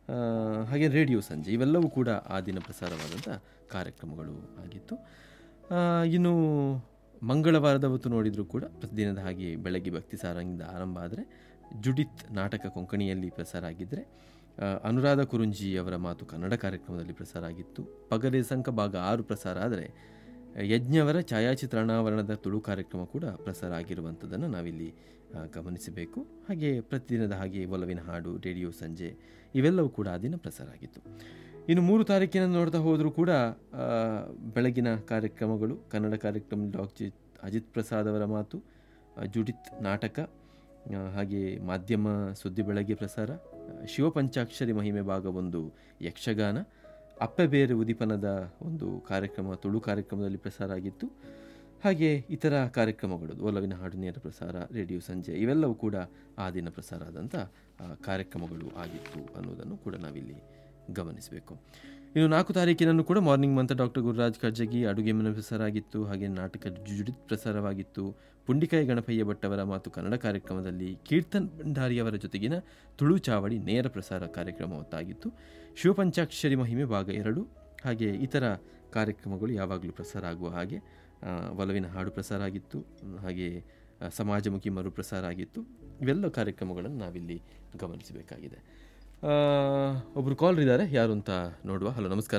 ಆ, ಹಾಗೆ ರೇಡಿಯೋ ಸಂಜೆ ಇವೆಲ್ಲವೂ ಕೂಡ ಆ ದಿನ ಪ್ರಸಾರವಾದಂಥ ಕಾರ್ಯಕ್ರಮಗಳು ಆಗಿತ್ತು ಆ, ಇನ್ನು ಮಂಗಳವಾರದ ಹೊತ್ತು ನೋಡಿದರೂ ಕೂಡ ಪ್ರತಿದಿನದ ಹಾಗೆ ಬೆಳಗ್ಗೆ ಭಕ್ತಿ ಸಾರಂಗಿಂದ ಆರಂಭ ಆದರೆ ಜುಡಿತ್ ನಾಟಕ ಕೊಂಕಣಿಯಲ್ಲಿ ಪ್ರಸಾರ ಆಗಿದ್ದರೆ ಆ, ಅನುರಾಧ ಕುರುಂಜಿ ಅವರ ಮಾತು ಕನ್ನಡ ಕಾರ್ಯಕ್ರಮದಲ್ಲಿ ಪ್ರಸಾರ ಆಗಿತ್ತು ಪಗಲೆ ಸಂಕ ಭಾಗ ಆರು ಪ್ರಸಾರ ಆದರೆ ಯಜ್ಞವರ ಛಾಯಾಚಿತ್ರಣಾವರಣದ ತುಳು ಕಾರ್ಯಕ್ರಮ ಕೂಡ ಪ್ರಸಾರ ಆಗಿರುವಂಥದ್ದನ್ನು ನಾವಿಲ್ಲಿ ಆ, ಗಮನಿಸಬೇಕು ಹಾಗೆ ಪ್ರತಿದಿನದ ಹಾಗೆ ಒಲವಿನ ಹಾಡು ರೇಡಿಯೋ ಸಂಜೆ ಇವೆಲ್ಲವೂ ಕೂಡ ಆ ದಿನ ಪ್ರಸಾರ ಆಗಿತ್ತು ಇನ್ನು ಮೂರು ತಾರೀಕಿನ ನೋಡ್ತಾ ಹೋದರೂ ಕೂಡ ಆ, ಬೆಳಗಿನ ಕಾರ್ಯಕ್ರಮಗಳು ಕನ್ನಡ ಕಾರ್ಯಕ್ರಮ ಡಾಕ್ಟರ್ ಅಜಿತ್ ಪ್ರಸಾದ್ ಅವರ ಮಾತು ಆ, ಜುಡಿತ್ ನಾಟಕ ಆ, ಹಾಗೆ ಮಾಧ್ಯಮ ಸುದ್ದಿ ಬೆಳಗ್ಗೆ ಪ್ರಸಾರ ಆ, ಶಿವಪಂಚಾಕ್ಷರಿ ಮಹಿಮೆ ಭಾಗ ಒಂದು ಯಕ್ಷಗಾನ ಅಪ್ಪೆ ಬೇರೆ ಉದಿಪನದ ಒಂದು ಕಾರ್ಯಕ್ರಮ ತುಳು ಕಾರ್ಯಕ್ರಮದಲ್ಲಿ ಪ್ರಸಾರ ಆಗಿತ್ತು ಹಾಗೆ ಇತರ ಕಾರ್ಯಕ್ರಮಗಳು ಒಲವಿನ ಹಾಡು ನೇರ ಪ್ರಸಾರ ರೇಡಿಯೋ ಸಂಜೆ ಇವೆಲ್ಲವೂ ಕೂಡ ಆ ದಿನ ಪ್ರಸಾರ ಆದಂಥ ಆ, ಕಾರ್ಯಕ್ರಮಗಳು ಆಗಿತ್ತು ಅನ್ನೋದನ್ನು ಕೂಡ ನಾವಿಲ್ಲಿ ಗಮನಿಸಬೇಕು ಇನ್ನು ನಾಲ್ಕು ತಾರೀಕಿನನ್ನು ಕೂಡ ಮಾರ್ನಿಂಗ್ ಮಂತ ಡಾಕ್ಟರ್ ಗುರುರಾಜ್ ಕರ್ಜಗಿ ಅಡುಗೆ ಮನೆ ಪ್ರಸಾರ ಆಗಿತ್ತು ಹಾಗೆ ನಾಟಕ ಜುಡಿತ್ ಪ್ರಸಾರವಾಗಿತ್ತು ಪುಂಡಿಕಾಯಿ ಗಣಪಯ್ಯ ಭಟ್ ಅವರ ಮಾತು ಕನ್ನಡ ಕಾರ್ಯಕ್ರಮದಲ್ಲಿ ಕೀರ್ತನ್ ಭಂಡಾರಿಯವರ ಜೊತೆಗಿನ ತುಳು ಚಾವಡಿ ನೇರ ಪ್ರಸಾರ ಕಾರ್ಯಕ್ರಮ ಹೊತ್ತಾಗಿತ್ತು ಶಿವಪಂಚಾಕ್ಷರಿ ಮಹಿಮೆ ಭಾಗ ಎರಡು ಹಾಗೆ ಇತರ ಕಾರ್ಯಕ್ರಮಗಳು ಯಾವಾಗಲೂ ಪ್ರಸಾರ ಆಗುವ ಹಾಗೆ ಆ, ಒಲವಿನ ಹಾಡು ಪ್ರಸಾರ ಆಗಿತ್ತು ಹಾಗೆ ಆ, ಸಮಾಜಮುಖಿ ಮರುಪ್ರಸಾರ ಆಗಿತ್ತು ಇವೆಲ್ಲ ಕಾರ್ಯಕ್ರಮಗಳನ್ನು ನಾವಿಲ್ಲಿ ಗಮನಿಸಬೇಕಾಗಿದೆ ಆ, ಒಬ್ರು ಕಾಲ್ ಇದ್ದಾರೆ ಯಾರು ಅಂತ ನೋಡುವ ಹಲೋ ನಮಸ್ಕಾರ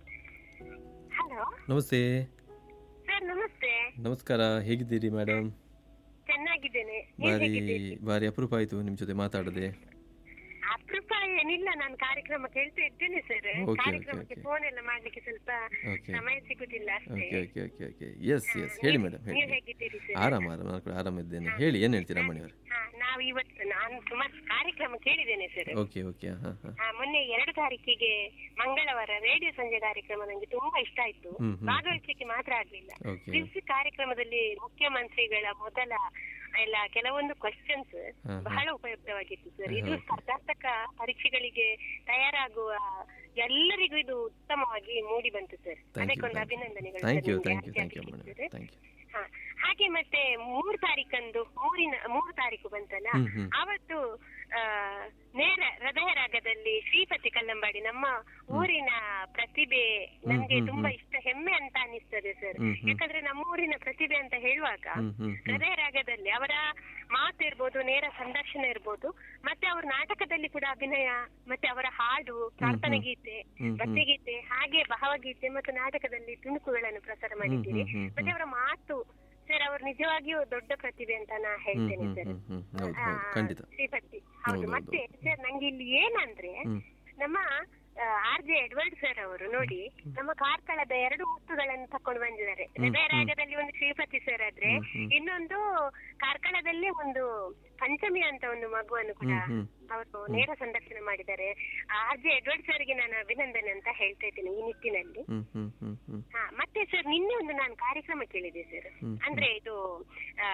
ಹಲೋ ನಮಸ್ತೆ ಸರ್ ನಮಸ್ತೆ ನಮಸ್ಕಾರ ಹೇಗಿದ್ದೀರಿ ಮೇಡಮ್ ಚೆನ್ನಾಗಿದ್ದೇನೆ ನೀವ್ ಬಾರಿ ಹೇಗಿದ್ದೀರಿ? ಬಾರಿ ಅಪರೂಪ ಆಯಿತು ನಿಮ್ಮ ಜೊತೆ ಮಾತಾಡದೆ ಅಪರೂಪ ಏನಿಲ್ಲ ನಾನು ಕಾರ್ಯಕ್ರಮ ಕೇಳ್ತಾ ಇದ್ದೇನೆ ಸರ್ Okay, ಕಾರ್ಯಕ್ರಮಕ್ಕೆ okay, okay. ಫೋನ್ ಎಲ್ಲ ಮಾಡ್ಲಿಕ್ಕೆ ಸ್ವಲ್ಪ ಓಕೆ ಸಮಯ ಸಿಗುದಿಲ್ಲ ಅಷ್ಟೇ okay okay okay okay yes yes ಹೇಳಿ ಮೇಡಮ್ ಹೇಳಿ ನೀವ್ ಹೇಗಿದ್ದೀರಿ ಸರ್ ಆರಾಮ ಆರಾಮ ನಾನು ಕೂಡ ಆರಾಮಿದ್ದೇನೆ ಹೇಳಿ ಏನು ಹೇಳ್ತೀರಾ ಅಮ್ಮಣಿಯವರು ಹಾ ನಾವು ಇವತ್ತು ನಾನು ಸುಮಾರು ಕಾರ್ಯಕ್ರಮ ಕೇಳಿದ್ದೇನೆ ಸರ್ ಓಕೆ ಓಕೆ ಹಾಂ ಹಾಂ ಆ, ಮೊನ್ನೆ ಎರಡು ತಾರೀಕಿಗೆ ಮಂಗಳವಾರ ರೇಡಿಯೋ ಸಂಜೆ ಕಾರ್ಯಕ್ರಮ ನಂಗೆ ತುಂಬಾ ಇಷ್ಟ ಆಯ್ತು ಹ್ಮ್, ಹ್ಮ್. ಭಾಗವಹಿಸಲಿಕ್ಕೆ ಮಾತ್ರ ಆಗ್ಲಿಲ್ಲ ಓಕೆ ಕೃಷಿ ಕಾರ್ಯಕ್ರಮದಲ್ಲಿ ಮುಖ್ಯಮಂತ್ರಿಗಳ ಮೊದಲ ಎಲ್ಲ ಕೆಲವೊಂದು ಕ್ವಶನ್ಸ್ ಹಾ, ಹಾ. ಬಹಳ ಉಪಯುಕ್ತವಾಗಿತ್ತು ಸರ್ ಇದು ಹಾ, okay. ಸ್ಪರ್ಧಾತ್ಮಕ ಪರೀಕ್ಷೆಗಳಿಗೆ ತಯಾರಾಗುವ ಎಲ್ಲರಿಗೂ ಇದು ಉತ್ತಮವಾಗಿ ಮೂಡಿ ಬಂತು ಸರ್ ಥ್ಯಾಂಕ್ ಯು ಅದಕ್ಕೊಂದು ಅಭಿನಂದನೆಗಳು ಥ್ಯಾಂಕ್ ಸರ್ ಯು ನಿಮ್ಗೆ ಥ್ಯಾಂಕ್ ಯು ಆಚೆ ಥ್ಯಾಂಕ್ ಯು ಆಗ್ಲಿಕ್ಕೆ ಮೇಡಮ್ ಸರ್. ಥ್ಯಾಂಕ್ ಯು ಹಾ. ಹಾಗೆ ಮತ್ತೆ ಮೂರು ತಾರೀಕಂದು ಮೂರಿನ ಮೂರು ತಾರೀಕು ಬಂತಲ್ಲ ಹ್ಮ್, ಹ್ಮ್. ಅವತ್ತು ಆ, ನೇರ ಹೃದಯ ರಾಗದಲ್ಲಿ ಶ್ರೀಪತಿ ಕಲ್ಲಂಬಾಡಿ ನಮ್ಮ ಊರಿನ ಪ್ರತಿಭೆ ನಮ್ಗೆ ಹ್ಮ್, ತುಂಬಾ ಹ್ಮ್. ಇಷ್ಟ ಹೆಮ್ಮೆ ಅಂತ ಅನಿಸ್ತದೆ ಸರ್ ಹ್ಮ್, ಹ್ಮ್. ಯಾಕಂದ್ರೆ ನಮ್ಮ ಊರಿನ ಪ್ರತಿಭೆ ಅಂತ ಹೇಳುವಾಗ ಹ್ಮ್, ಹ್ಮ್, ಹ್ಮ್. ಹೃದಯ ರಾಗದಲ್ಲಿ ಅವರ ಮಾತು ಇರ್ಬೋದು ನೇರ ಸಂದರ್ಶನ ಇರ್ಬೋದು ಮತ್ತೆ ಅವ್ರ ನಾಟಕದಲ್ಲಿ ಕೂಡ ಅಭಿನಯ ಮತ್ತೆ ಅವರ ಹಾಡು ಪ್ರಾರ್ಥನಾ ಗೀತೆ ಹ್ಮ್, ಹ್ಮ್. ಭಕ್ತಿಗೀತೆ ಹಾಗೆ ಭಾವಗೀತೆ ಮತ್ತು ನಾಟಕದಲ್ಲಿ ತುಣುಕುಗಳನ್ನು ಪ್ರಸಾರ ಮಾಡಿದ್ದೀರಿ ಹ್ಮ್, ಹ್ಮ್, ಮತ್ತೆ ಅವರ ಮಾತು ಸರ್ ಅವರು ನಿಜವಾಗಿಯೂ ದೊಡ್ಡ ಪ್ರತಿಭೆ ಅಂತ ನಾ ಹ್ಮ್ ಹೇಳ್ತೇನೆ ಹ್ಮ್ ಸರ್ ಹ್ಮ್ ಹ್ಮ್ ಹೌದು ಆ, ಹೌದು ಖಂಡಿತ ಶ್ರೀಪತಿ ಹೌದು, ಹೌದು ಹೌದು. ಮತ್ತೆ ಸರ್ ನಂಗೆ ಇಲ್ಲಿ ಏನಂದ್ರೆ ಹ್ಮ್ ನಮ್ಮ ಆರ್ ಜೆ ಎಡ್ವರ್ಡ್ ಸರ್ ಅವರು ನೋಡಿ ನಮ್ಮ ಕಾರ್ಕಳದ ಎರಡು ಮುತ್ತುಗಳನ್ನು ತಕೊಂಡು ಬಂದಿದ್ದಾರೆ ಹೃದಯ ರಾಗದಲ್ಲಿ ಒಂದು ಶ್ರೀಪತಿ ಸರ್ ಆದ್ರೆ ಹ್ಮ್, ಹ್ಮ್. ಇನ್ನೊಂದು ಕಾರ್ಕಳದಲ್ಲೇ ಒಂದು ಪಂಚಮಿ ಅಂತ ಒಂದು ಮಗುವನ್ನು ಕೂಡ ಹ್ಮ್, ಹ್ಮ್. ಅವರು ನೇರ ಸಂದರ್ಶನ ಮಾಡಿದ್ದಾರೆ ಆರ್ ಜೆ ಎಡ್ವರ್ಡ್ ಸರ್ಗೆ ನಾನು ಅಭಿನಂದನೆ ಅಂತ ಹೇಳ್ತಾ ಇದ್ದೀನಿ ಈ ನಿಟ್ಟಿನಲ್ಲಿ ಹ್ಮ್ ಹ್ಮ್ ಹ್ಮ್ ಹ್ಮ್ ಹಾ ಮತ್ತೆ ಸರ್ ನಿನ್ನೆ ಒಂದು ನಾನು ಕಾರ್ಯಕ್ರಮ ಕೇಳಿದೆ ಸರ್ ಹ್ಮ್, ಅಂದ್ರೆ ಇದು ಆ,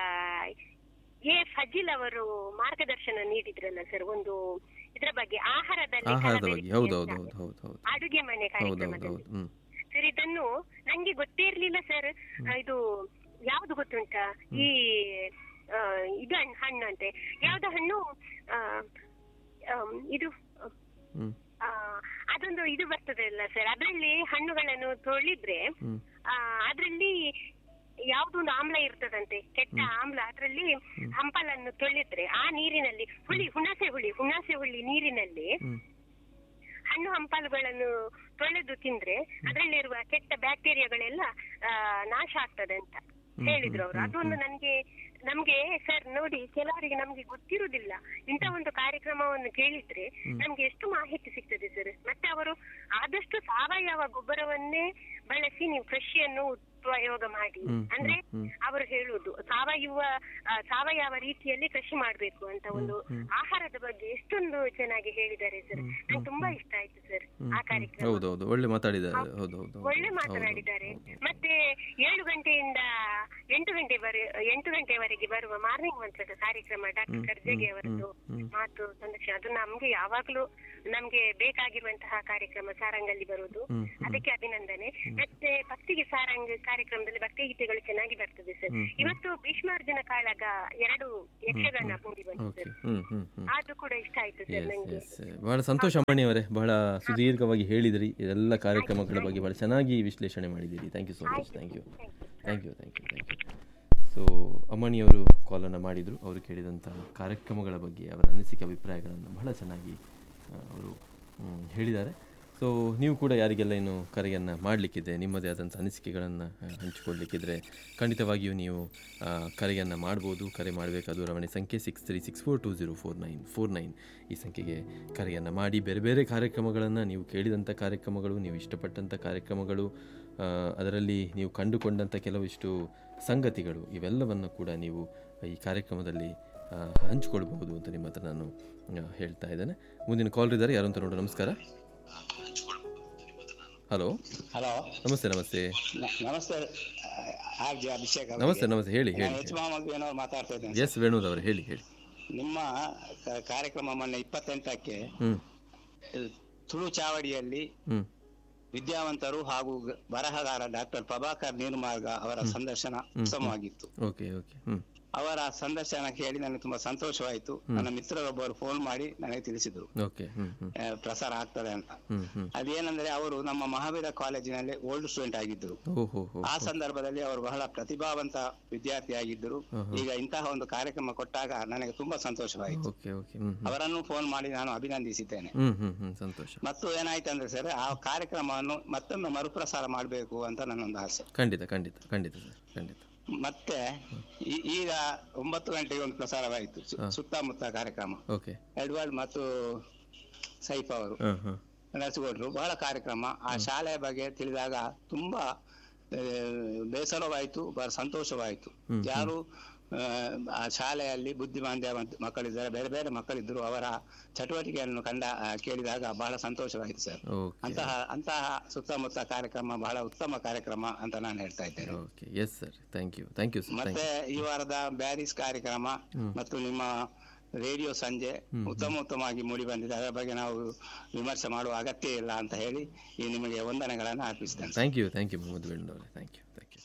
ಎ ಫಜಿಲ್ ಅವರು ಮಾರ್ಗದರ್ಶನ ನೀಡಿದ್ರಲ್ಲ ಸರ್ ಒಂದು ಇದರ ಬಗ್ಗೆ ಆಹಾರದಲ್ಲಿ ಆಹಾರದ ಕಲಬೆರಕೆ ಬಗ್ಗೆ ಹೌದು ಅಂತ. ಹೌದು ಹೌದು ಹೌದು ಹೌದು ಅಡುಗೆ ಮನೆ ಹೌದು ಹೌದು ಕಾರ್ಯಕ್ರಮದಲ್ಲಿ ಹೌದು ಹ್ಮ್ ಸರ್ ಇದನ್ನು ನಂಗೆ ಗೊತ್ತೇ ಇರ್ಲಿಲ್ಲ ಸರ್ ಇದು ಯಾವ್ದು ಗೊತ್ತುಂಟಾ ಈ ಆ, ಇದು ಹಣ್ಣು ಹಣ್ಣು ಅಂತೆ ಯಾವ್ದು ಹಣ್ಣು ಆ, ಆಮ್, ಇದು ಹ್ಮ್ ಆ, ಅದೊಂದು ಇದು ಬರ್ತದೆ ಅಲ್ಲ ಸರ್ ಅದರಲ್ಲಿ ಹಣ್ಣುಗಳನ್ನು ತೊಳಿದ್ರೆ ಹ್ಮ್ ಆ, ಅದ್ರಲ್ಲಿ ಯಾವ್ದೊಂದು ಆಮ್ಲ ಇರ್ತದಂತೆ ಕೆಟ್ಟ ಆಮ್ಲ ಅದ್ರಲ್ಲಿ ಹಂಪಲನ್ನು ತೊಳೆದ್ರೆ ಆ ನೀರಿನಲ್ಲಿ ಹುಳಿ ಹುಣಸೆ ಹುಳಿ ಹುಣಸೆ ಹುಳಿ ನೀರಿನಲ್ಲಿ ಹ್ಮ್ ಹಣ್ಣು ಹಂಪಲುಗಳನ್ನು ತೊಳೆದು ತಿಂದ್ರೆ ಅದರಲ್ಲಿರುವ ಕೆಟ್ಟ ಬ್ಯಾಕ್ಟೀರಿಯಾಗಳೆಲ್ಲ ಆ, ನಾಶ ಆಗ್ತದೆ ಅಂತ ಹೇಳಿದ್ರು ಅವರು ಅದೊಂದು ನನ್ಗೆ ನಮ್ಗೆ ಸರ್ ನೋಡಿ ಕೆಲವರಿಗೆ ನಮ್ಗೆ ಗೊತ್ತಿರುವುದಿಲ್ಲ ಇಂಥ ಒಂದು ಕಾರ್ಯಕ್ರಮವನ್ನು ಕೇಳಿದ್ರೆ ನಮ್ಗೆ ಎಷ್ಟು ಮಾಹಿತಿ ಸಿಗ್ತದೆ ಸರ್ ಮತ್ತೆ ಅವರು ಆದಷ್ಟು ಸಾವಯವ ಗೊಬ್ಬರವನ್ನೇ ಬಳಸಿ ನೀವು ಕೃಷಿಯನ್ನು ಉಪಯೋಗ ಮಾಡಿ ಹ್ಮ್, ಅಂದ್ರೆ ಹ್ಮ್. ಅವರು ಹೇಳುವುದು ಸಾವಯವ ಆ, ಸಾವಯವ ರೀತಿಯಲ್ಲಿ ಕೃಷಿ ಮಾಡ್ಬೇಕು ಅಂತ ಒಂದು ಆಹಾರದ ಬಗ್ಗೆ ಎಷ್ಟೊಂದು ಚೆನ್ನಾಗಿ ಹೇಳಿದ್ದಾರೆ ಸರ್ ನಂಗೆ ತುಂಬಾ ಇಷ್ಟ ಆಯ್ತು ಸರ್ ಆ ಕಾರ್ಯಕ್ರಮ ಹೌದು ಹೌದು ಒಳ್ಳೆ ಮಾತಾಡಿದ್ದಾರೆ ಹೌದು ಹೌದು ಹೌದು ಒಳ್ಳೆ ಮಾತನಾಡಿದ್ದಾರೆ ಮತ್ತೆ ಏಳು ಗಂಟೆಯಿಂದ ಎಂಟು ಗಂಟೆ ಎಂಟು ಗಂಟೆವರೆಗೆ ಬರುವ ಮಾರ್ನಿಂಗ್ ಮಂತ್ರದ ಕಾರ್ಯಕ್ರಮ ಡಾಕ್ಟರ್ ಖರ್ಜಗಿ ಅವರದ್ದು ಮಾತು ಸಂದರ್ಶನ ಅದು ನಮ್ಗೆ ಯಾವಾಗ್ಲೂ ನಮ್ಗೆ ಬೇಕಾಗಿರುವಂತಹ ಕಾರ್ಯಕ್ರಮ ಸಾರಂಗಲ್ಲಿ ಬರುವುದು ಹ್ಮ್, ಅದಕ್ಕೆ ಅಭಿನಂದನೆ ಮತ್ತೆ ಭಕ್ತಿಗೆ ಸಾರಂಗ್ ಕಾರ್ಯಕ್ರಮದಲ್ಲಿ ಭಕ್ತಿಗೀತೆಗಳು ಚೆನ್ನಾಗಿ ಬರ್ತದೆ ಸರ್ ಹ್ಮ್, ಇವತ್ತು ಭೀಷ್ಮಾರ್ಜುನ ಕಾಳಗ ಎರಡು ಯಕ್ಷಗಾನ ಮೂಡಿ ಬಂತು ಓಕೆ ಸರ್ ಹ್ಞೂ ಹ್ಞೂ ಹ್ಞೂ ಅದು ಕೂಡ ಇಷ್ಟ ಆಯ್ತು ಸರ್ ಎಸ್ ನಂಗೆ ಎಸ್ ಬಹಳ ಸಂತೋಷ ಅಮ್ಮಣಿ ಅವರೇ ಬಹಳ ಸುದೀರ್ಘವಾಗಿ ಹೇಳಿದಿರಿ ಎಲ್ಲ ಕಾರ್ಯಕ್ರಮಗಳ ಬಗ್ಗೆ ಬಹಳ ಚೆನ್ನಾಗಿ ವಿಶ್ಲೇಷಣೆ ಮಾಡಿದ್ದೀರಿ thank you so much thank you thank you thank you thank you so ಅಮ್ಮಣಿಯವರು ಕಾಲನ್ನು ಮಾಡಿದರು ಅವರು ಕೇಳಿದಂಥ ಕಾರ್ಯಕ್ರಮಗಳ ಬಗ್ಗೆ ಅವರ ಅನಿಸಿಕೆ ಅಭಿಪ್ರಾಯಗಳನ್ನು ಬಹಳ ಚೆನ್ನಾಗಿ ಆ, ಅವರು ಮ್, ಹೇಳಿದ್ದಾರೆ ಸೊ ನೀವು ಕೂಡ ಯಾರಿಗೆಲ್ಲ ಇನ್ನು ಕರೆಯನ್ನು ಮಾಡಲಿಕ್ಕಿದೆ ನಿಮ್ಮದೇ ಆದಂಥ ಅನಿಸಿಕೆಗಳನ್ನು ಹಂಚಿಕೊಳ್ಳಿಕ್ಕಿದ್ರೆ ಖಂಡಿತವಾಗಿಯೂ ನೀವು ಆ, ಕರೆಯನ್ನು ಮಾಡ್ಬೋದು ಕರೆ ಮಾಡಬೇಕಾದ ದೂರವಾಣಿ ಸಂಖ್ಯೆ six three six four two zero four nine four nine ಈ ಸಂಖ್ಯೆಗೆ ಕರೆಯನ್ನು ಮಾಡಿ ಬೇರೆ ಬೇರೆ ಕಾರ್ಯಕ್ರಮಗಳನ್ನು ನೀವು ಕೇಳಿದಂಥ ಕಾರ್ಯಕ್ರಮಗಳು ನೀವು ಇಷ್ಟಪಟ್ಟಂಥ ಕಾರ್ಯಕ್ರಮಗಳು ಆ, ಅದರಲ್ಲಿ ನೀವು ಕಂಡುಕೊಂಡಂಥ ಕೆಲವಿಷ್ಟು ಸಂಗತಿಗಳು ಇವೆಲ್ಲವನ್ನು ಕೂಡ ನೀವು ಈ ಕಾರ್ಯಕ್ರಮದಲ್ಲಿ ಆ, ಹಂಚಿಕೊಳ್ಬಹುದು ಅಂತ ನಿಮ್ಮ ಹತ್ರ ನಾನು ಆ, ಹೇಳ್ತಾ ಇದ್ದೇನೆ ಮುಂದಿನ ಕಾಲ್ ಇದ್ದಾರೆ ಯಾರು ಅಂತ ನೋಡು ನಮಸ್ಕಾರ ಹಲೋ ಹಲೋ ನಮಸ್ತೆ ನಮಸ್ತೆ ನ- ನಮಸ್ತೆ ಆರ್ ಜಿ ಅಭಿಷೇಕ್ ಅವರಿಗೆ. ನಮಸ್ತೆ ನಮಸ್ತೆ ಹೇಳಿ ನಾನು ಹೇಳಿ ಎಚ್ ಮೊಹಮ್ಮದ್ ಬೇನವ್ರು ಮಾತಾಡ್ತಾ ಇದ್ದೇನೆ ಎಸ್ ವೇಣುದ್ ಅವರು ಹೇಳಿ ಹೇಳಿ ನಿಮ್ಮ ಕ- ಕಾರ್ಯಕ್ರಮ ಮೊನ್ನೆ ಇಪ್ಪತ್ತೆಂಟಕ್ಕೆ ಹ್ಞೂ ಅಹ್, ತುಳು ಚಾವಡಿಯಲ್ಲಿ ಹ್ಞೂ ವಿದ್ಯಾವಂತರು ಹಾಗೂ ಗ- ಬರಹಗಾರ ಡಾಕ್ಟರ್ ಪ್ರಭಾಕರ್ ನೀರುಮಾರ್ಗ ಅವರ ಸಂದರ್ಶನ ಉತ್ತಮವಾಗಿತ್ತು ಓಕೆ ಓಕೆ ಹ್ಞೂ ಅವರ ಸಂದರ್ಶನ ಕೇಳಿ ನನಗೆ ತುಂಬಾ ಸಂತೋಷವಾಯಿತು ನನ್ನ ಮಿತ್ರರೊಬ್ಬರು ಫೋನ್ ಮಾಡಿ ನನಗೆ ತಿಳಿಸಿದ್ರು ಓಕೆ ಹ್ಞೂ ಹ್ಞೂ ಅಹ್, ಪ್ರಸಾರ ಆಗ್ತದೆ ಅಂತ ಹ್ಞೂ ಹ್ಞೂ ಅದೇನಂದ್ರೆ ಅವರು ನಮ್ಮ ಮಹಾವೀರ ಕಾಲೇಜಿನಲ್ಲಿ ಓಲ್ಡ್ ಸ್ಟೂಡೆಂಟ್ ಆಗಿದ್ರು ಓಹೋ ಹೋ ಆ ಸಂದರ್ಭದಲ್ಲಿ ಅವರು ಬಹಳ ಪ್ರತಿಭಾವಂತ ವಿದ್ಯಾರ್ಥಿಯಾಗಿದ್ದರು ಈಗ ಇಂತಹ ಒಂದು ಕಾರ್ಯಕ್ರಮ ಕೊಟ್ಟಾಗ ನನಗೆ ತುಂಬಾ ಸಂತೋಷವಾಯಿತು ಓಕೆ ಓಕೆ ಹ್ಞೂ ಹ್ಞೂ ಅವರನ್ನು ಫೋನ್ ಮಾಡಿ ನಾನು ಅಭಿನಂದಿಸಿದ್ದೇನೆ ಹ್ಞೂ ಹ್ಞೂ ಹ್ಞೂ ಸಂತೋಷ ಮತ್ತು ಏನಾಯ್ತು ಅಂದ್ರೆ ಸರ್ ಆ ಕಾರ್ಯಕ್ರಮವನ್ನು ಮತ್ತೊಮ್ಮೆ ಮರುಪ್ರಸಾರ ಮಾಡಬೇಕು ಅಂತ ನನ್ನೊಂದು ಆಸೆ ಖಂಡಿತ ಖಂಡಿತ ಖಂಡಿತ ಸರ್ ಖಂಡಿತ ಮತ್ತೆ ಈ- ಈಗ ಒಂಬತ್ತು ಗಂಟೆಗೆ ಒಂದು ಪ್ರಸಾರವಾಯಿತು ಸು- ಸುತ್ತಮುತ್ತ ಕಾರ್ಯಕ್ರಮ ಓಕೆ ಎಡ್ವರ್ಡ್ ಮತ್ತು ಸೈಫ್ ಅವರು ಹಾಂ ಹಾಂ ನಡೆಸಿಕೊಟ್ರು ಬಹಳ ಕಾರ್ಯಕ್ರಮ ಆ ಶಾಲೆಯ ಬಗ್ಗೆ ತಿಳಿದಾಗ ತುಂಬಾ ಆ, ಬೇಸರವಾಯಿತು ಬಹಳ ಸಂತೋಷವಾಯಿತು ಯಾರು ಆ, ಆ ಶಾಲೆಯಲ್ಲಿ ಬುದ್ಧಿಮಾಂದ್ಯ ಮತ್- ಮಕ್ಕಳಿದ್ದಾರೆ ಬೇರೆ ಬೇರೆ ಮಕ್ಕಳಿದ್ರು ಅವರ ಚಟುವಟಿಕೆಯನ್ನು ಕಂಡ ಆ, ಕೇಳಿದಾಗ ಬಹಳ ಸಂತೋಷವಾಯಿತು ಸರ್ ಓಕೆ ಅಂತಹ ಅಂತಹ ಸುತ್ತಮುತ್ತ ಕಾರ್ಯಕ್ರಮ ಬಹಳ ಉತ್ತಮ ಕಾರ್ಯಕ್ರಮ ಅಂತ ನಾನು ಹೇಳ್ತಾ ಇದ್ದೇನೆ okay yes sir thank you thank you sir thank ಮತ್ತೆ ಈ ವಾರದ ಬ್ಯಾರಿಸ್ ಕಾರ್ಯಕ್ರಮ ಮತ್ತು ನಿಮ್ಮ ರೇಡಿಯೋ ಸಂಜೆ ಉತ್ತಮ ಉತ್ತಮವಾಗಿ ಮೂಡಿ ಬಂದಿದೆ ಅದರ ಬಗ್ಗೆ ನಾವು ವಿಮರ್ಶೆ ಮಾಡುವ ಅಗತ್ಯ ಇಲ್ಲ ಅಂತ ಹೇಳಿ ಈ ನಿಮಗೆ ವಂದನೆಗಳನ್ನು ಅರ್ಪಿಸ್ತೇನೆ thank you thank you Mohammed ವೇಣುನವರೇ ಥ್ಯಾಂಕ್ ಯು ಥ್ಯಾಂಕ್ ಯು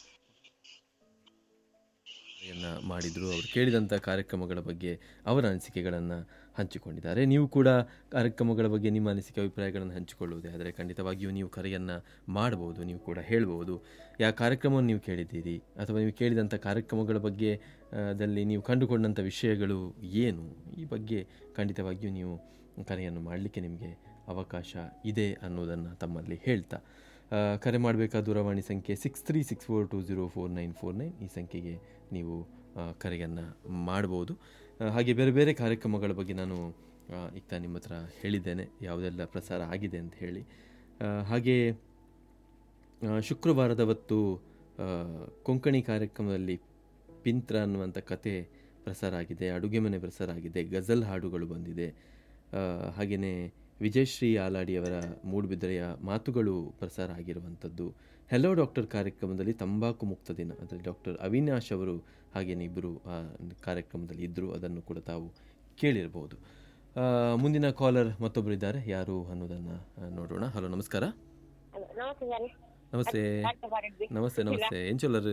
ಯನ್ನು ಮಾಡಿದರು ಅವರು ಕೇಳಿದಂಥ ಕಾರ್ಯಕ್ರಮಗಳ ಬಗ್ಗೆ ಅವರ ಅನಿಸಿಕೆಗಳನ್ನು ಹಂಚಿಕೊಂಡಿದ್ದಾರೆ ನೀವು ಕೂಡ ಕಾರ್ಯಕ್ರಮಗಳ ಬಗ್ಗೆ ನಿಮ್ಮ ಅನಿಸಿಕೆ ಅಭಿಪ್ರಾಯಗಳನ್ನು ಹಂಚಿಕೊಳ್ಳುವುದೇ ಆದರೆ ಖಂಡಿತವಾಗಿಯೂ ನೀವು ಕರೆಯನ್ನು ಮಾಡಬಹುದು ನೀವು ಕೂಡ ಹೇಳ್ಬೋದು ಯಾವ ಕಾರ್ಯಕ್ರಮವನ್ನು ನೀವು ಕೇಳಿದ್ದೀರಿ ಅಥವಾ ನೀವು ಕೇಳಿದಂಥ ಕಾರ್ಯಕ್ರಮಗಳ ಬಗ್ಗೆ ಆ, ದಲ್ಲಿ ನೀವು ಕಂಡುಕೊಂಡಂಥ ವಿಷಯಗಳು ಏನು ಈ ಬಗ್ಗೆ ಖಂಡಿತವಾಗಿಯೂ ನೀವು ಕರೆಯನ್ನು ಮಾಡಲಿಕ್ಕೆ ನಿಮಗೆ ಅವಕಾಶ ಇದೆ ಅನ್ನೋದನ್ನು ತಮ್ಮಲ್ಲಿ ಹೇಳ್ತಾ ಆ, ಕರೆ ಮಾಡಬೇಕಾದ ದೂರವಾಣಿ ಸಂಖ್ಯೆ six three six four two zero four nine four nine ಈ ಸಂಖ್ಯೆಗೆ ನೀವು ಕರೆಯನ್ನು ಮಾಡ್ಬೋದು ಆ, ಹಾಗೆ ಬೇರೆ ಬೇರೆ ಕಾರ್ಯಕ್ರಮಗಳ ಬಗ್ಗೆ ನಾನು ಆ, ಈಗ ತಾನೇ ನಿಮ್ಮ ಹತ್ರ ಹೇಳಿದ್ದೇನೆ ಯಾವುದೆಲ್ಲ ಪ್ರಸಾರ ಆಗಿದೆ ಅಂತ ಹೇಳಿ ಆ, ಹಾಗೆ ಆ, ಶುಕ್ರವಾರದ ಹೊತ್ತು ಆ, ಕೊಂಕಣಿ ಕಾರ್ಯಕ್ರಮದಲ್ಲಿ ಪಿಂತ್ರ ಅನ್ನುವಂಥ ಕತೆ ಪ್ರಸಾರ ಆಗಿದೆ ಅಡುಗೆ ಮನೆ ಪ್ರಸಾರ ಆಗಿದೆ ಗಜಲ್ ಹಾಡುಗಳು ಬಂದಿದೆ ಹಾಗೆಯೇ ವಿಜಯಶ್ರೀ ಆಲಾಡಿಯವರ ಮೂಡುಬಿದ್ರೆಯ ಮಾತುಗಳು ಪ್ರಸಾರ ಆಗಿರುವಂಥದ್ದು ಹೆಲೋ ಡಾಕ್ಟರ್ ಕಾರ್ಯಕ್ರಮದಲ್ಲಿ ತಂಬಾಕು ಮುಕ್ತ ದಿನ ಅದರಲ್ಲಿ ಡಾಕ್ಟರ್ ಅವಿನಾಶ್ ಅವರು ಹಾಗೇನೆ ಇಬ್ಬರು ಆ ಕಾರ್ಯಕ್ರಮದಲ್ಲಿ ಇದ್ದರು ಅದನ್ನು ಕೂಡ ತಾವು ಕೇಳಿರ್ಬೋದು ಆ, ಮುಂದಿನ ಕಾಲರ್ ಮತ್ತೊಬ್ಬರು ಇದ್ದಾರೆ ಯಾರು ಅನ್ನೋದನ್ನು ಆ, ನೋಡೋಣ ಹಲೋ ನಮಸ್ಕಾರ ನಮಸ್ತೆ ಸರ್ ನಮಸ್ತೆ ನಮಸ್ತೆ ನಮಸ್ತೆ ಏನ್ ಚೊಲ್ಲರು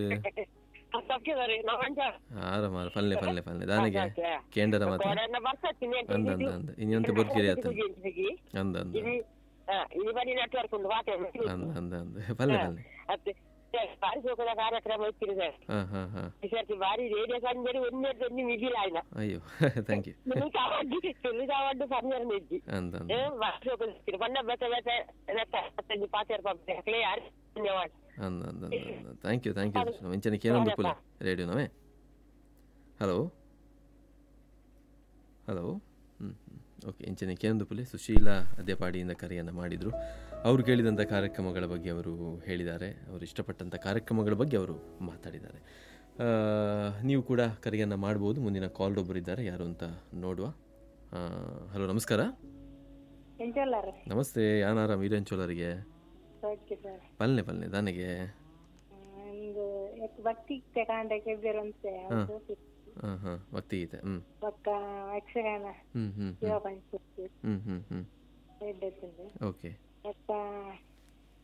ಆರಾಮ ಪಲ್ಲೆ ಪಲ್ಲೆ ಪಲ್ಲೆ ದಾನಿಗೆ ಕೇಂಡರ ಮಾತ್ರ ಅಂದ ಅಂದ ಅಂದ ಇನ್ನೊಂದು ಬದುಕಿರಿ ಆತ ಅಂದ ಅಂದ ఇది పని నెట్వర్క్ ఉంది వాటే ಅಂದ ಅಂದ ಅಂದ ಪಲ್ಲೆ ಪಲ್ಲೆ ಅತ್ತೆ ಬಾರಿ ಸೋಕದ ಕಾರ್ಯಕ್ರಮ ಇತ್ತಿರಿ ಸರ್ ಹಾಂ ಹಾಂ ಹಾಂ ಈ ಸರ್ತಿ ಬಾರಿ ರೇಡಿಯೋ ಸಂಜೆ ಒಂದೇ ಒಂದು ಮಿಗಿಲ ಆಯ್ನ ಅಯ್ಯೋ ಥ್ಯಾಂಕ್ ಯು నువ్వు కావద్దు నువ్వు కావద్దు పన్నీరు నెజ్జి ಅಂದ ಅಂದ బాగా పన్న బెత్త బెత్త పాచారు పంపితే అట్లే యారు ధన్యవాదాలు ಅಂದ ಅಂದ ಅಂದ ಥ್ಯಾಂಕ್ ಯು ಥ್ಯಾಂಕ್ ಯು ನಮ್ಮ ಇಂಚನೆ ಏನೊಂದು ಪುಲೆ ರೇಡಿಯೋನವೇ ಹಲೋ ಹಲೋ ಹ್ಞೂ ಓಕೆ ಇಂಚನೆ ಕೇನೊಂದು ಪುಲೆ ಸುಶೀಲಾ ಅದೇಪಾಡಿಯಿಂದ ಕರೆಯನ್ನು ಮಾಡಿದರು ಅವರು ಕೇಳಿದಂಥ ಕಾರ್ಯಕ್ರಮಗಳ ಬಗ್ಗೆ ಅವರು ಹೇಳಿದ್ದಾರೆ ಅವರು ಇಷ್ಟಪಟ್ಟಂಥ ಕಾರ್ಯಕ್ರಮಗಳ ಬಗ್ಗೆ ಅವರು ಮಾತಾಡಿದ್ದಾರೆ ಆ, ನೀವು ಕೂಡ ಕರೆಯನ್ನು ಮಾಡ್ಬೋದು ಮುಂದಿನ ಕಾಲ್ ಒಬ್ಬರಿದ್ದಾರೆ ಯಾರು ಅಂತ ನೋಡುವ ಹಲೋ ನಮಸ್ಕಾರ ಎಂಟಲ್ಲರ ನಮಸ್ತೆ ಯಾನಾರಾಮ್ ವೀರೇಂಚೋಲರಿಗೆ ಓಕೆ ಸರ್ ಪಲ್ನೆ ಪಲ್ನೆ ದಾನಿಗೆ ಒಂದು ಎಕ್ ಭಕ್ತಿ ಕಾಂಡಕ್ಕೆ ಬೇರಂತೆ ಅದು ಹಾಂ ಹಾಂ ಭಕ್ತಿಗೀತೆ ಹ್ಞೂ ಪಕ್ಕ ಯಕ್ಷಗಾನ ಹ್ಞೂ ಹ್ಞೂ ಶಿವ ಪಂಚಕಿ ಹ್ಞೂ ಹ್ಞೂ ಹ್ಞೂ ಎಡ್ಡೆತ್ತಿಂದು ಓಕೆ ಪಕ್ಕ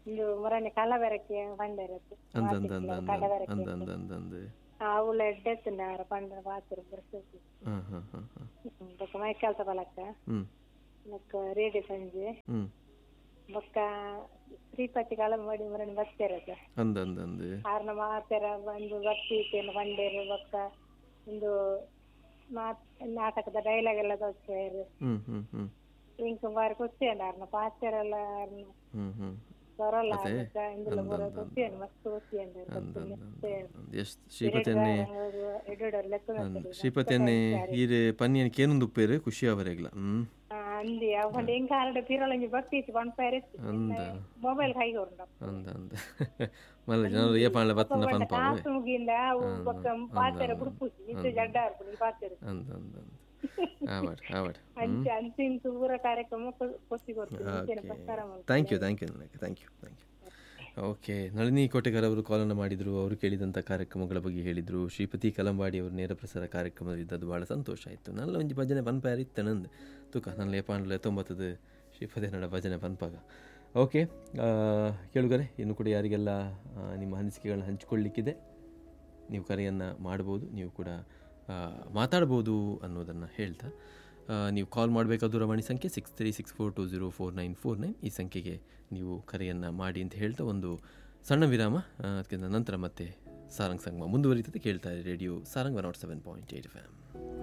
ಇಂದು ಮೊರನೆ ಕಲಬೆರಕೆ ಪಂಡರದ್ದು ಅಂದ ಅಂದ ಅಂದ ಅಂದ ಕಡಬೆರಕೆ ಅಂದ ಅಂದ ಅಂದ ಅಂದ ಅವಳ ಎಡ್ಡೆತ್ತಿನಾರ ಪಂಡ ಪಾತ್ರ ಬರ್ಸೋದು ಹಾಂ ಹಾಂ ಹಾಂ ಹಾಂ ಬೊಕ್ಕ ಮೈ ಕೆಲಸ ಬಲಕ್ಕ ಹ್ಞೂ ಬೊಕ್ಕ ರೇಡಿ ಸಂಜೆ ಹ್ಞೂ ಬೊಕ್ಕ ಶ್ರೀಪತಿ ಕಾಲ ಮಾಡಿ ಮರಣ ಬರ್ತಿರದು ಅಂದ ಅಂದ ಅಂದ ಆರ್ನ ಮಾತೆರ ಒಂದು ಭಕ್ತಿ ಇತ್ತೇನು ಬಂಡೇರು ಬೊಕ್ಕ ಒಂದು ಮಾತ್ ನಾಟಕದ ಡೈಲಾಗ್ ಎಲ್ಲ ತೋರಿಸ್ತಾರೆ ಹ್ಞೂ ಹ್ಞೂ ಹ್ಞೂ ಇಂಕ ಬಾರಿ ಕೊಚ್ಚೇನು ಆರ್ನ ಪಾತ್ರೆಲ್ಲ ಆರ್ನ ಹ್ಞೂ ಹ್ಞೂ ಸೊರಲ್ಲ ಇಂದುಲ ಬರೋ ಕೊಚ್ಚೇನು ಮಸ್ತ್ ಕೊಚ್ಚೇನು ಅಂದ ಅಂದ ಅಂದ ಎಷ್ಟು ಶ್ರೀಪತಿಯನ್ನೇ ಎಡ್ಡೆರಡು ಲೆಕ್ಕ ಶ್ರೀಪತಿಯನ್ನೇ ಈರೆ ಪನ್ನಿಯನ್ ಕೇನೊಂದು ಉಪ್ಪೇರು ಖುಷಿ ಅವರೆಗ್ಲ ಹ್ಮ್ ಅಂದಿ ಅವಂಡ ಎಂಕ ಆರಡ ಪಿರೊಳಂಜಿ ಭಕ್ತಿ ಇತ್ತು ಪನ್ಪಾರೆ ಅಂದ ಮೊಬೈಲ್ ಕೈಗೆ ಉಂಡ ಅಂದ ಅಂದ ಮಲ್ಲ ಜನರು ಏ ಪಾಣ್ಲೆ ಬತ್ತನ ಪನ್ಪಾವೆ ಕಾಸು ಮುಗಿಂದ ಅವು ಪಕ್ಕ ಪಾತ್ರೆ ಬುಡ್ಪುಸಿ ಇದು ಜಡ್ಡ ಆರ್ಪುನಿ ಪಾತ್ರೆ ಅಂದ ಅಂದ ಅಂದ ಆವಡ್ ಆವಡ್ ಅಂಚ ಅಂಚಿನ ಪೂರ ಕಾರ್ಯಕ್ರಮ ಕೊಚ್ಚಿ ಕೊಡ್ತೀನಿ ಪ್ರಸಾರ ಮಾಡಿ ಥ್ಯಾಂಕ್ ಯು ಥ್ಯಾಂಕ್ ಯು ನನಗೆ thank you thank you okay Nalini Kotegar ಅವರು ಕಾಲನ್ನು ಮಾಡಿದರು ಅವರು ಕೇಳಿದಂಥ ಕಾರ್ಯಕ್ರಮಗಳ ಬಗ್ಗೆ ಹೇಳಿದರು ಶ್ರೀಪತಿ ಕಲಂಬಾಡಿ ಅವರು ನೇರ ಪ್ರಸಾರ ಕಾರ್ಯಕ್ರಮದಲ್ಲಿದ್ದದ್ದು ಭಾಳ ಸಂತೋಷ ಆಯಿತು ನನ್ನ ಒಂಜಿ ಭಜನೆ ಪನ್ಪಾರಿ ಇತ್ತನಂದು ತೂಕ ನನ್ನ ಲೇಪಾಂಡ್ಲೆ ತೊಂಬತ್ತದು ಶ್ರೀಪತಿ ನಡ ಭಜನೆ ಪನ್ಪಾಗ ಓಕೆ ಕೇಳುಗರೆ ಇನ್ನು ಕೂಡ ಯಾರಿಗೆಲ್ಲ ಆ, ನಿಮ್ಮ ಅನಿಸಿಕೆಗಳನ್ನ ಹಂಚಿಕೊಳ್ಳಿಕ್ಕಿದೆ ನೀವು ಕರೆಯನ್ನು ಮಾಡ್ಬೋದು ನೀವು ಕೂಡ ಆ, ಮಾತಾಡ್ಬೋದು ಅನ್ನೋದನ್ನು ಹೇಳ್ತಾ ಆ, ನೀವು ಕಾಲ್ ಮಾಡಬೇಕಾದ ದೂರವಾಣಿ ಸಂಖ್ಯೆ six three six four two zero four nine four nine ಈ ಸಂಖ್ಯೆಗೆ ನೀವು ಕರೆಯನ್ನು ಮಾಡಿ ಅಂತ ಹೇಳ್ತಾ ಒಂದು ಸಣ್ಣ ವಿರಾಮ ಆ, ಅದಕ್ಕಿಂತ ನಂತರ ಮತ್ತೆ ಸಾರಂಗ್ ಸಂಗಮ ಮುಂದುವರಿತದೆ ಕೇಳ್ತಾ ಇರಿ radio Sarang one nought seven point eight F M